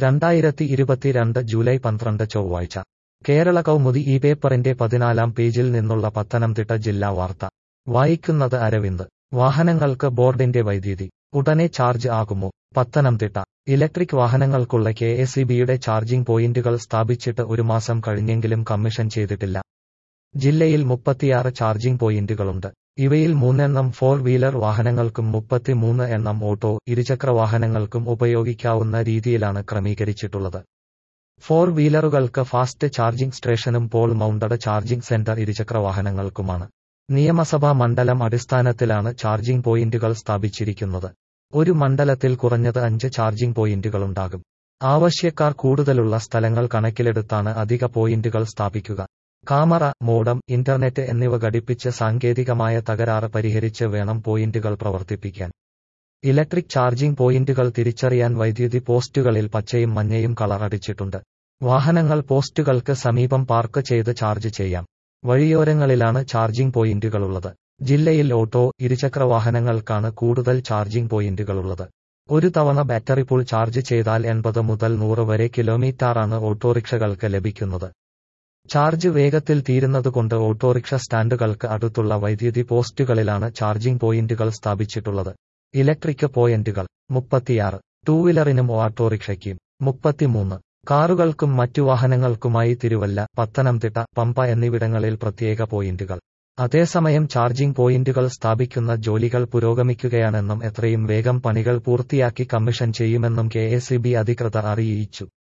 രണ്ടായിരത്തി ഇരുപത്തിരണ്ട് ജൂലൈ പന്ത്രണ്ട് ചൊവ്വാഴ്ച കേരള കൗമുദി ഈ പേപ്പറിന്റെ പതിനാലാം പേജിൽ നിന്നുള്ള പത്തനംതിട്ട ജില്ലാ വാർത്ത വായിക്കുന്നത് അരവിന്ദ് വാഹനങ്ങൾക്ക് ബോർഡിന്റെ വൈദ്യുതി ഉടനെ ചാർജ് ആകുമോ പത്തനംതിട്ട ഇലക്ട്രിക് വാഹനങ്ങൾക്കുള്ള കെ എസ് ഇ ബിയുടെ ചാർജിംഗ് പോയിന്റുകൾ സ്ഥാപിച്ചിട്ട് ഒരു മാസം കഴിഞ്ഞെങ്കിലും കമ്മീഷൻ ചെയ്തിട്ടില്ല ജില്ലയിൽ മുപ്പത്തിയാറ് ചാർജിംഗ് പോയിന്റുകളുണ്ട് ഇവയിൽ മൂന്നെണ്ണം ഫോർ വീലർ വാഹനങ്ങൾക്കും മുപ്പത്തിമൂന്ന് എണ്ണം ഓട്ടോ ഇരുചക്ര വാഹനങ്ങൾക്കും ഉപയോഗിക്കാവുന്ന രീതിയിലാണ് ക്രമീകരിച്ചിട്ടുള്ളത് ഫോർ വീലറുകൾക്ക് ഫാസ്റ്റ് ചാർജിംഗ് സ്റ്റേഷനും പോൾ മൗണ്ടഡ് ചാർജിംഗ് സെന്റർ ഇരുചക്ര വാഹനങ്ങൾക്കുമാണ് നിയമസഭാ മണ്ഡലം അടിസ്ഥാനത്തിലാണ് ചാർജിംഗ് പോയിന്റുകൾ സ്ഥാപിച്ചിരിക്കുന്നത് ഒരു മണ്ഡലത്തിൽ കുറഞ്ഞത് അഞ്ച് ചാർജിംഗ് പോയിന്റുകളുണ്ടാകും ആവശ്യക്കാർ കൂടുതലുള്ള സ്ഥലങ്ങൾ കണക്കിലെടുത്താണ് അധിക പോയിന്റുകൾ സ്ഥാപിക്കുക കാമറ മോഡം ഇന്റർനെറ്റ് എന്നിവ ഘടിപ്പിച്ച് സാങ്കേതികമായ തകരാറ് പരിഹരിച്ച് വേണം പോയിന്റുകൾ പ്രവർത്തിപ്പിക്കാൻ ഇലക്ട്രിക് ചാർജിംഗ് പോയിന്റുകൾ തിരിച്ചറിയാൻ വൈദ്യുതി പോസ്റ്റുകളിൽ പച്ചയും മഞ്ഞയും കളർ അടിച്ചിട്ടുണ്ട് വാഹനങ്ങൾ പോസ്റ്റുകൾക്ക് സമീപം പാർക്ക് ചെയ്ത് ചാർജ് ചെയ്യാം വഴിയോരങ്ങളിലാണ് ചാർജിംഗ് പോയിന്റുകളുള്ളത് ജില്ലയിൽ ഓട്ടോ ഇരുചക്ര വാഹനങ്ങൾക്കാണ് കൂടുതൽ ചാർജിംഗ് പോയിന്റുകളുള്ളത് ഒരു തവണ ബാറ്ററി ഫുൾ ചാർജ് ചെയ്താൽ എൺപത് മുതൽ നൂറ് വരെ കിലോമീറ്ററാണ് ഓട്ടോറിക്ഷകൾക്ക് ലഭിക്കുന്നത് ചാർജ് വേഗത്തിൽ തീരുന്നതുകൊണ്ട് ഓട്ടോറിക്ഷ സ്റ്റാൻഡുകൾക്ക് അടുത്തുള്ള വൈദ്യുതി പോസ്റ്റുകളിലാണ് ചാർജിംഗ് പോയിന്റുകൾ സ്ഥാപിച്ചിട്ടുള്ളത് ഇലക്ട്രിക് പോയിന്റുകൾ മുപ്പത്തിയാറ് ടൂ വീലറിനും ഓട്ടോറിക്ഷയ്ക്കും മുപ്പത്തിമൂന്ന് കാറുകൾക്കും മറ്റു വാഹനങ്ങൾക്കുമായി തിരുവല്ല പത്തനംതിട്ട പമ്പ എന്നിവിടങ്ങളിൽ പ്രത്യേക പോയിന്റുകൾ അതേസമയം ചാർജിംഗ് പോയിന്റുകൾ സ്ഥാപിക്കുന്ന ജോലികൾ പുരോഗമിക്കുകയാണെന്നും എത്രയും വേഗം പണികൾ പൂർത്തിയാക്കി കമ്മീഷൻ ചെയ്യുമെന്നും കെ അധികൃതർ അറിയിച്ചു